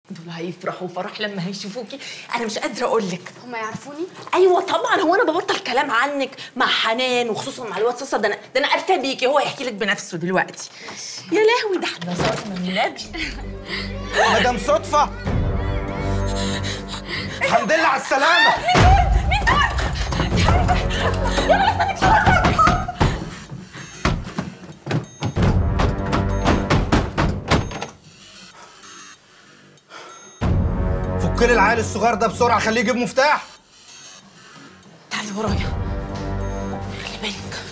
دول هيفرحوا فرح لما هيشوفوكي انا مش قادره اقول لك هما يعرفوني ايوه طبعا هو انا ببطل كلام عنك مع حنان وخصوصا مع الواد صاصا ده انا ده انا عارفه بيكي هو يحكي لك بنفسه دلوقتي يا لهوي ده احنا صوتنا من النبي مدام صدفة الحمد لله على السلامة فك لي العيل الصغير ده بسرعة خليه يجيب مفتاح تعالي ورايا خلي بالك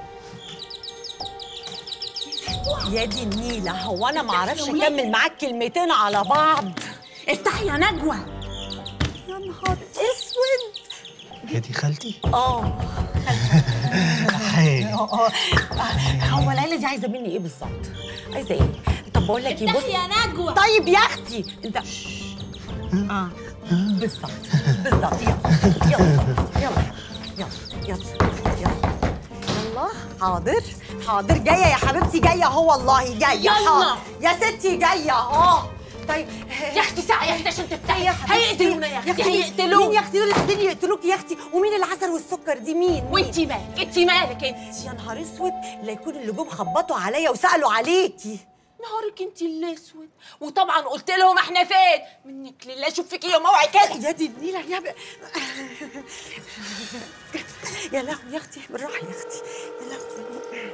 يا دي النيلة هو أنا معرفش أكمل معاك كلمتين على بعض افتحي يا نجوى يا نهار أسود هي دي خالتي؟ آه هاي آه آه. هو العيلة دي عايزة مني إيه بالظبط؟ عايزة إيه؟ طب بقول لك إيه بص يا نجوى طيب يا أختي أنت آه بالظبط بالظبط يلا يلا يلا يلا يلا يلا حاضر حاضر جاية يا حبيبتي جاية اهو والله جاية يلا. حاضر. يا ستي جاية اهو طيب يا اختي ساعه يا اختي عشان تفتحي يا حبيبتي. هيقتلونا يا اختي مين هيقتلونا يا اختي دول اللي قاعدين يقتلوك يا اختي ومين العسل والسكر دي مين مين؟ وانتي مالك انتي مالك انت يا نهار اسود لا يكون اللي جم خبطوا عليا وسالوا عليكي نهارك انت الاسود وطبعا قلت لهم احنا فين منك لله اشوف فيكي يوم اوعي كده يا دي النيله يا ب... يا لهوي يا اختي بالراحه يا اختي يا لهوي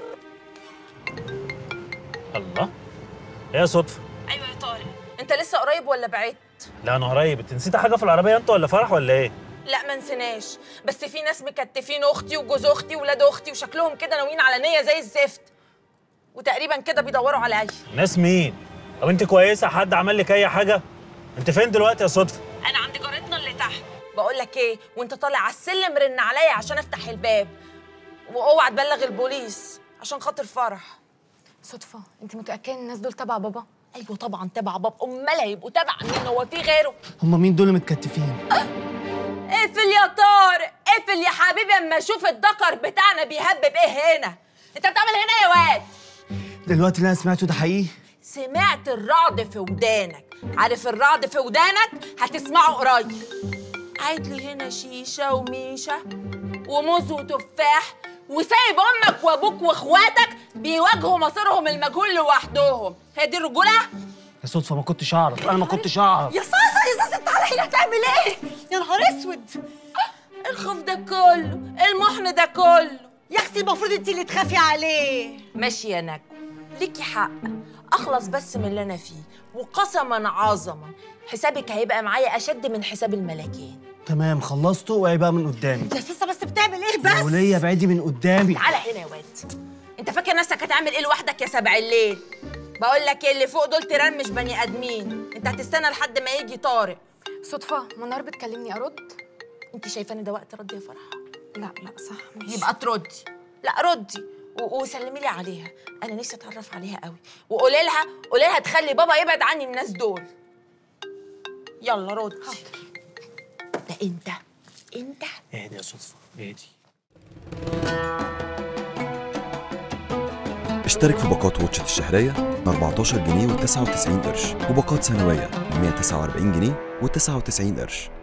الله ايه يا صدفه ايوه يا طارق انت لسه قريب ولا بعدت لا انا قريب انت نسيت حاجه في العربيه انت ولا فرح ولا ايه لا ما نسيناش بس في ناس مكتفين اختي وجوز اختي وولاد اختي وشكلهم كده ناويين على نيه زي الزفت وتقريبا كده بيدوروا عليا ناس مين او انت كويسه حد عمل لك اي حاجه انت فين دلوقتي يا صدفه انا عند جارتنا اللي تحت بقول لك ايه وانت طالع على السلم رن عليا عشان افتح الباب واوعى تبلغ البوليس عشان خاطر فرح صدفه انت متاكده ان الناس دول تبع بابا ايوه طبعا تبع بابا امال هيبقوا تبع مين هو في غيره هما مين دول متكتفين؟ اقفل يا طارق اقفل يا حبيبي اما اشوف الدكر بتاعنا بيهبب ايه هنا انت بتعمل هنا يا واد دلوقتي اللي انا سمعته ده حقيقي؟ سمعت الرعد في ودانك عارف الرعد في ودانك هتسمعه قريب قاعد لي هنا شيشة وميشة وموز وتفاح وسايب امك وابوك واخواتك بيواجهوا مصيرهم المجهول لوحدهم هي دي الرجولة؟ يا صدفة ما كنتش أعرف أنا ما كنتش أعرف يا صاصه يا صاصه تعالى هنا هتعمل ايه يا نهار اسود الخوف ده كله المحن ده كله يا اختي المفروض انت اللي تخافي عليه ماشي يا نجوى ليكي حق اخلص بس من اللي انا فيه وقسما عظما حسابك هيبقى معايا اشد من حساب الملاكين تمام خلصته وعي بقى من قدامي يا صاصه بس بتعمل ايه بس وليا بعيدي من قدامي تعالى هنا يا واد انت فاكر نفسك هتعمل ايه لوحدك يا سبع الليل بقول لك ايه اللي فوق دول تيران مش بني ادمين انت هتستنى لحد ما يجي طارق صدفه منار بتكلمني ارد انت شايفه ان ده وقت رد يا فرح لا لا صح ماشي يبقى تردي لا ردي و- وسلمي لي عليها انا نفسي اتعرف عليها قوي وقولي لها قولي لها تخلي بابا يبعد عني الناس دول يلا ردي ده انت انت اهدي يا صدفه اهدي اشترك في باقات واتشت الشهرية ب 14 جنيه و99 قرش وباقات سنوية ب 149 جنيه و99 قرش